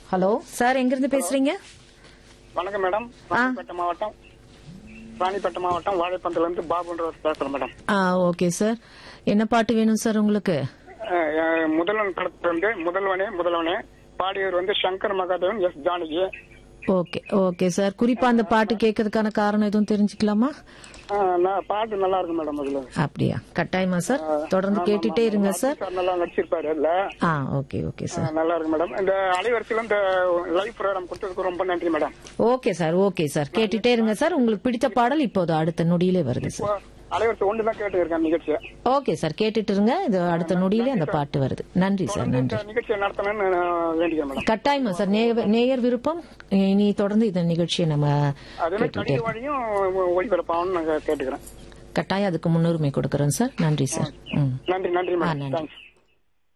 hello sir எங்கிருந்து பேசுறீங்க வணக்கம் மேடம் ராணிப்பேட்டை மாவட்டம் ராணிப்பேட்டை மாவட்டம் வாழைப்பந்தில இருந்து பாபுன்றவர் பேசுறேன் மேடம் ஆ ஓகே சார் என்ன பாட்டு வேணும் சார் உங்களுக்கு அஹ், அஹ், முதல்வன் படத்துல வந்து முதல்வனே முதல்வனே பாடியவர் வந்து Shankar Mahadevan S Janaki okay okay sir குறிப்பா அந்த பாட்டு கேட்கறதுக்கான காரணம் எதுவும் தெரிஞ்சுக்கலாமா அஹ், நான் பாட்டு நல்லா இருக்கு மேடம் அதுல அப்படியா கட்டாயமா சார் தொடர்ந்து கேட்டுட்டே இருங்க சார் சார் நல்லா நடிச்சிருப்பாரு அதுல ஆ ஓகே ஓகே சார் அஹ், நல்லா இருக்கு மேடம் இந்த அலைவரிசையில இந்த லைவ் ப்ரோக்ராம் கொடுத்ததுக்கு ரொம்ப நன்றி madam okay sir okay sir கேட்டுட்டே இருங்க சார் உங்களுக்கு பிடித்த பாடல் இப்போது அடுத்த நொடியிலே வருது சார் இப்போ அலைவரிசை ஒன்று தான் கேட்டு இருக்கேன் நிகழ்ச்சியை ஓகே சார் கேட்டுட்டு இருங்க இது அடுத்த நொடியிலே அந்த பாட்டு வருது நன்றி சார் தொடர்ந்து நன்றி இந்த நிகழ்ச்சியை நடத்தணும்னு நான் வேண்டிக்கிறேன் மேடம் கட்டாயமா சார் நேய- நேயர் விருப்பம் இனி தொடர்ந்து இந்த நிகழ்ச்சியை நம்ம அதே மாதிரி கேட்டுட்டே கணித வழியும் ஒளிபரப்பாகணும்னு நான் கேட்டுக்கிறேன் கட்டாயம் அதுக்கு முன்னுரிமை கொடுக்கறோம் சார் நன்றி சார் ம் நன்றி நன்றி ஆ, மேடம் நன்றி தேங்க்ஸ்